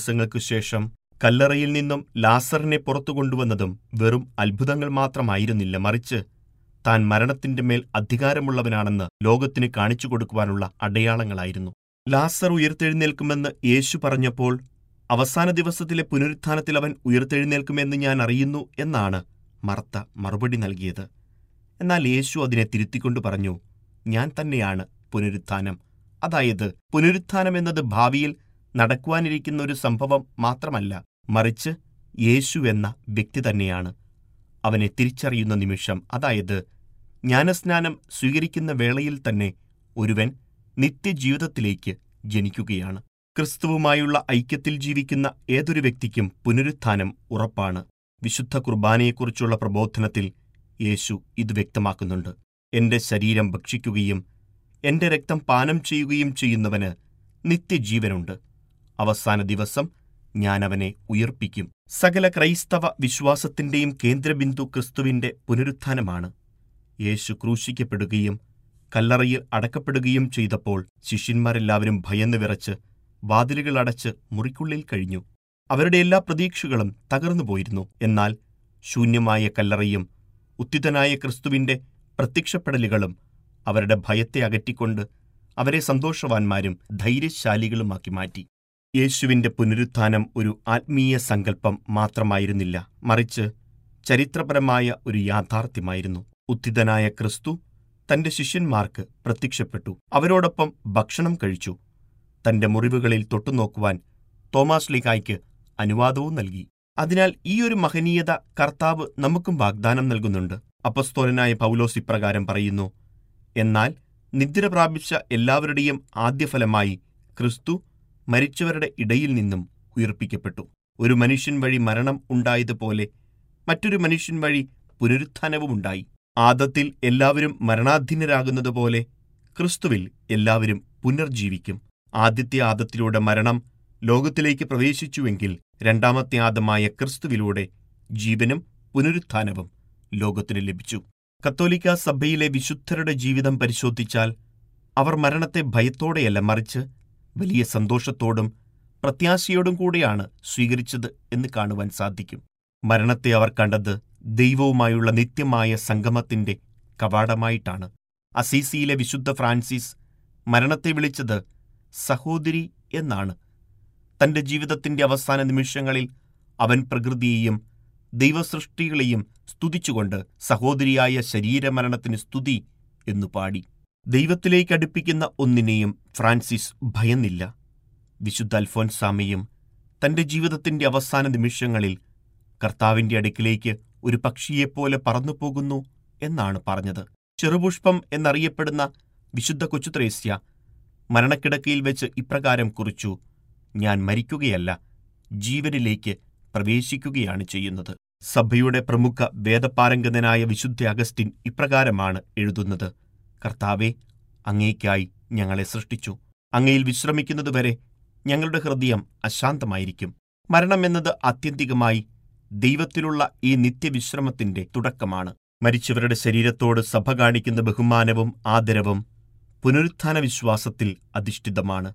ദിവസങ്ങൾക്കു ശേഷം കല്ലറയിൽ നിന്നും ലാസറിനെ പുറത്തു കൊണ്ടുവന്നതും വെറും അത്ഭുതങ്ങൾ മാത്രമായിരുന്നില്ല മറിച്ച് താൻ മരണത്തിന്റെ മേൽ അധികാരമുള്ളവനാണെന്ന് ലോകത്തിന് കാണിച്ചു കൊടുക്കുവാനുള്ള അടയാളങ്ങളായിരുന്നു ലാസർ ഉയർത്തെഴുന്നേൽക്കുമെന്ന് യേശു പറഞ്ഞപ്പോൾ അവസാന ദിവസത്തിലെ പുനരുത്ഥാനത്തിൽ അവൻ ഉയർത്തെഴുന്നേൽക്കുമെന്ന് ഞാൻ അറിയുന്നു എന്നാണ് മർത്ത മറുപടി നൽകിയത് എന്നാൽ യേശു അതിനെ തിരുത്തിക്കൊണ്ട് പറഞ്ഞു ഞാൻ തന്നെയാണ് പുനരുത്ഥാനം അതായത് പുനരുത്ഥാനം എന്നത് ഭാവിയിൽ നടക്കുവാനിരിക്കുന്ന ഒരു സംഭവം മാത്രമല്ല മറിച്ച് യേശു എന്ന വ്യക്തി തന്നെയാണ് അവനെ തിരിച്ചറിയുന്ന നിമിഷം അതായത് ജ്ഞാനസ്നാനം സ്വീകരിക്കുന്ന വേളയിൽ തന്നെ ഒരുവൻ നിത്യജീവിതത്തിലേക്ക് ജനിക്കുകയാണ് ക്രിസ്തുവുമായുള്ള ഐക്യത്തിൽ ജീവിക്കുന്ന ഏതൊരു വ്യക്തിക്കും പുനരുത്ഥാനം ഉറപ്പാണ് വിശുദ്ധ കുർബാനയെക്കുറിച്ചുള്ള പ്രബോധനത്തിൽ യേശു ഇത് വ്യക്തമാക്കുന്നുണ്ട് എന്റെ ശരീരം ഭക്ഷിക്കുകയും എന്റെ രക്തം പാനം ചെയ്യുകയും ചെയ്യുന്നവന് നിത്യജീവനുണ്ട് അവസാന ദിവസം ഞാൻ അവനെ ഉയർപ്പിക്കും സകല ക്രൈസ്തവ വിശ്വാസത്തിന്റെയും കേന്ദ്രബിന്ദു ക്രിസ്തുവിന്റെ പുനരുത്ഥാനമാണ് യേശു ക്രൂശിക്കപ്പെടുകയും കല്ലറയിൽ അടക്കപ്പെടുകയും ചെയ്തപ്പോൾ ശിഷ്യന്മാരെല്ലാവരും ഭയന്നു വിറച്ച് വാതിലുകൾ അടച്ച് മുറിക്കുള്ളിൽ കഴിഞ്ഞു അവരുടെ എല്ലാ പ്രതീക്ഷകളും തകർന്നുപോയിരുന്നു എന്നാൽ ശൂന്യമായ കല്ലറയും ഉത്തിതനായ ക്രിസ്തുവിന്റെ പ്രത്യക്ഷപ്പെടലുകളും അവരുടെ ഭയത്തെ അകറ്റിക്കൊണ്ട് അവരെ സന്തോഷവാന്മാരും ധൈര്യശാലികളുമാക്കി മാറ്റി യേശുവിന്റെ പുനരുത്ഥാനം ഒരു ആത്മീയ സങ്കല്പം മാത്രമായിരുന്നില്ല മറിച്ച് ചരിത്രപരമായ ഒരു യാഥാർത്ഥ്യമായിരുന്നു ഉത്തിതനായ ക്രിസ്തു തന്റെ ശിഷ്യന്മാർക്ക് പ്രത്യക്ഷപ്പെട്ടു അവരോടൊപ്പം ഭക്ഷണം കഴിച്ചു തന്റെ മുറിവുകളിൽ തൊട്ടുനോക്കുവാൻ തോമാസ് ലിഹായ്ക്ക് അനുവാദവും നൽകി അതിനാൽ ഈ ഒരു മഹനീയത കർത്താവ് നമുക്കും വാഗ്ദാനം നൽകുന്നുണ്ട് അപ്പസ്തോലനായ പൗലോസ് ഇപ്രകാരം പറയുന്നു എന്നാൽ നിദ്ര പ്രാപിച്ച എല്ലാവരുടെയും ആദ്യഫലമായി ക്രിസ്തു മരിച്ചവരുടെ ഇടയിൽ നിന്നും ഉയർപ്പിക്കപ്പെട്ടു ഒരു മനുഷ്യൻ വഴി മരണം ഉണ്ടായതുപോലെ മറ്റൊരു മനുഷ്യൻ വഴി പുനരുത്ഥാനവുമുണ്ടായി ആദത്തിൽ എല്ലാവരും മരണാധീനരാകുന്നതുപോലെ ക്രിസ്തുവിൽ എല്ലാവരും പുനർജീവിക്കും ആദ്യത്തെ ആദത്തിലൂടെ മരണം ലോകത്തിലേക്ക് പ്രവേശിച്ചുവെങ്കിൽ രണ്ടാമത്തെ ആദമായ ക്രിസ്തുവിലൂടെ ജീവനും പുനരുത്ഥാനവും ലോകത്തിന് ലഭിച്ചു കത്തോലിക്ക സഭയിലെ വിശുദ്ധരുടെ ജീവിതം പരിശോധിച്ചാൽ അവർ മരണത്തെ ഭയത്തോടെയല്ല മറിച്ച് വലിയ സന്തോഷത്തോടും പ്രത്യാശയോടും കൂടെയാണ് സ്വീകരിച്ചത് എന്ന് കാണുവാൻ സാധിക്കും മരണത്തെ അവർ കണ്ടത് ദൈവവുമായുള്ള നിത്യമായ സംഗമത്തിന്റെ കവാടമായിട്ടാണ് അസീസിയിലെ വിശുദ്ധ ഫ്രാൻസിസ് മരണത്തെ വിളിച്ചത് സഹോദരി എന്നാണ് തന്റെ ജീവിതത്തിന്റെ അവസാന നിമിഷങ്ങളിൽ അവൻ പ്രകൃതിയെയും ദൈവസൃഷ്ടികളെയും സ്തുതിച്ചുകൊണ്ട് സഹോദരിയായ ശരീരമരണത്തിന് സ്തുതി എന്നു പാടി ദൈവത്തിലേക്ക് അടുപ്പിക്കുന്ന ഒന്നിനെയും ഫ്രാൻസിസ് ഭയന്നില്ല വിശുദ്ധ അൽഫോൻസാമയും തന്റെ ജീവിതത്തിന്റെ അവസാന നിമിഷങ്ങളിൽ കർത്താവിന്റെ അടുക്കിലേക്ക് ഒരു പക്ഷിയെപ്പോലെ പറന്നുപോകുന്നു എന്നാണ് പറഞ്ഞത് ചെറുപുഷ്പം എന്നറിയപ്പെടുന്ന വിശുദ്ധ കൊച്ചുത്രേസ്യ മരണക്കിടക്കയിൽ വെച്ച് ഇപ്രകാരം കുറിച്ചു ഞാൻ മരിക്കുകയല്ല ജീവനിലേക്ക് പ്രവേശിക്കുകയാണ് ചെയ്യുന്നത് സഭയുടെ പ്രമുഖ വേദപാരംഗതനായ വിശുദ്ധ അഗസ്റ്റിൻ ഇപ്രകാരമാണ് എഴുതുന്നത് കർത്താവെ അങ്ങേക്കായി ഞങ്ങളെ സൃഷ്ടിച്ചു അങ്ങയിൽ വിശ്രമിക്കുന്നതുവരെ ഞങ്ങളുടെ ഹൃദയം അശാന്തമായിരിക്കും മരണമെന്നത് ആത്യന്തികമായി ദൈവത്തിലുള്ള ഈ നിത്യവിശ്രമത്തിന്റെ തുടക്കമാണ് മരിച്ചവരുടെ ശരീരത്തോട് സഭ കാണിക്കുന്ന ബഹുമാനവും ആദരവും പുനരുത്ഥാന വിശ്വാസത്തിൽ അധിഷ്ഠിതമാണ്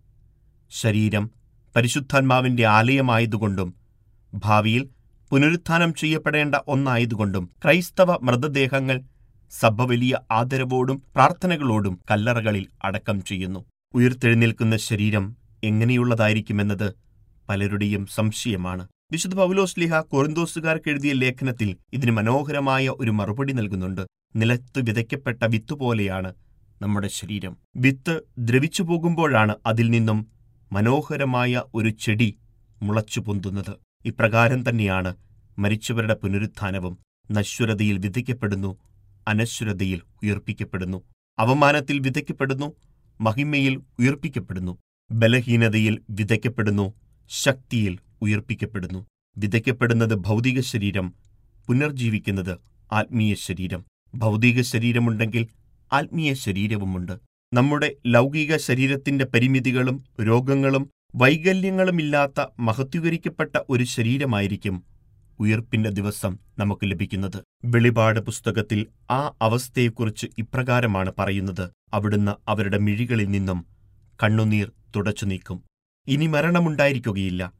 ശരീരം പരിശുദ്ധാത്മാവിന്റെ ആലയമായതുകൊണ്ടും ഭാവിയിൽ പുനരുത്ഥാനം ചെയ്യപ്പെടേണ്ട ഒന്നായതുകൊണ്ടും ക്രൈസ്തവ മൃതദേഹങ്ങൾ സഭ വലിയ ആദരവോടും പ്രാർത്ഥനകളോടും കല്ലറകളിൽ അടക്കം ചെയ്യുന്നു ഉയർത്തെഴുന്നേൽക്കുന്ന ശരീരം എങ്ങനെയുള്ളതായിരിക്കുമെന്നത് പലരുടെയും സംശയമാണ് വിശുദ്ധ പൗലോസ് ലിഹ കൊറിന്തോസുകാർക്ക് എഴുതിയ ലേഖനത്തിൽ ഇതിന് മനോഹരമായ ഒരു മറുപടി നൽകുന്നുണ്ട് നിലത്ത് വിതയ്ക്കപ്പെട്ട വിത്ത് പോലെയാണ് നമ്മുടെ ശരീരം വിത്ത് ദ്രവിച്ചു പോകുമ്പോഴാണ് അതിൽ നിന്നും മനോഹരമായ ഒരു ചെടി മുളച്ചു പൊന്തുന്നത് ഇപ്രകാരം തന്നെയാണ് മരിച്ചവരുടെ പുനരുത്ഥാനവും നശ്വരതയിൽ വിതയ്ക്കപ്പെടുന്നു അനശ്വരതയിൽ ഉയർപ്പിക്കപ്പെടുന്നു അവമാനത്തിൽ വിതയ്ക്കപ്പെടുന്നു മഹിമയിൽ ഉയർപ്പിക്കപ്പെടുന്നു ബലഹീനതയിൽ വിതയ്ക്കപ്പെടുന്നു ശക്തിയിൽ ഉയർപ്പിക്കപ്പെടുന്നു വിതയ്ക്കപ്പെടുന്നത് ഭൗതിക ശരീരം പുനർജീവിക്കുന്നത് ആത്മീയ ശരീരം ഭൗതിക ശരീരമുണ്ടെങ്കിൽ ആത്മീയ ശരീരവുമുണ്ട് നമ്മുടെ ലൗകിക ശരീരത്തിന്റെ പരിമിതികളും രോഗങ്ങളും വൈകല്യങ്ങളുമില്ലാത്ത മഹത്വീകരിക്കപ്പെട്ട ഒരു ശരീരമായിരിക്കും ഉയർപ്പിന്റെ ദിവസം നമുക്ക് ലഭിക്കുന്നത് വെളിപാട് പുസ്തകത്തിൽ ആ അവസ്ഥയെക്കുറിച്ച് ഇപ്രകാരമാണ് പറയുന്നത് അവിടുന്ന് അവരുടെ മിഴികളിൽ നിന്നും കണ്ണുനീർ തുടച്ചു നീക്കും ഇനി മരണമുണ്ടായിരിക്കുകയില്ല